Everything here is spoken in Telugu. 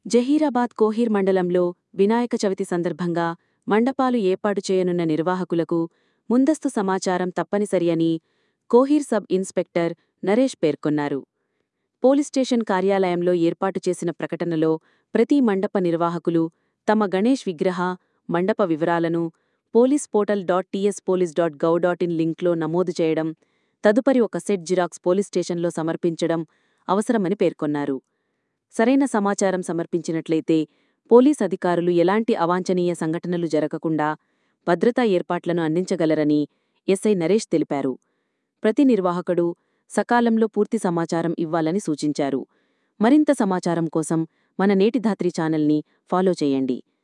జహీరాబాద్ కోహీర్ మండలంలో వినాయక చవితి సందర్భంగా మండపాలు ఏర్పాటు చేయనున్న నిర్వాహకులకు ముందస్తు సమాచారం తప్పనిసరి అని కోహీర్ సబ్ ఇన్స్పెక్టర్ నరేష్ పేర్కొన్నారు పోలీస్ స్టేషన్ కార్యాలయంలో ఏర్పాటు చేసిన ప్రకటనలో ప్రతి మండప నిర్వాహకులు తమ గణేష్ విగ్రహ మండప వివరాలను police portal dot TS police dot gov dot in లింక్లో నమోదు చేయడం తదుపరి ఒక సెట్ జిరాక్స్ పోలీస్ స్టేషన్లో సమర్పించడం అవసరమని పేర్కొన్నారు సరైన సమాచారం సమర్పించినట్లయితే పోలీస్ అధికారులు ఎలాంటి అవాంఛనీయ సంఘటనలు జరగకుండా భద్రతా ఏర్పాట్లను అందించగలరని ఎస్ఐ నరేష్ తెలిపారు ప్రతి నిర్వాహకుడు సకాలంలో పూర్తి సమాచారం ఇవ్వాలని సూచించారు మరింత సమాచారం కోసం మన నేటి ధాత్రి ఛానల్ని ఫాలో చేయండి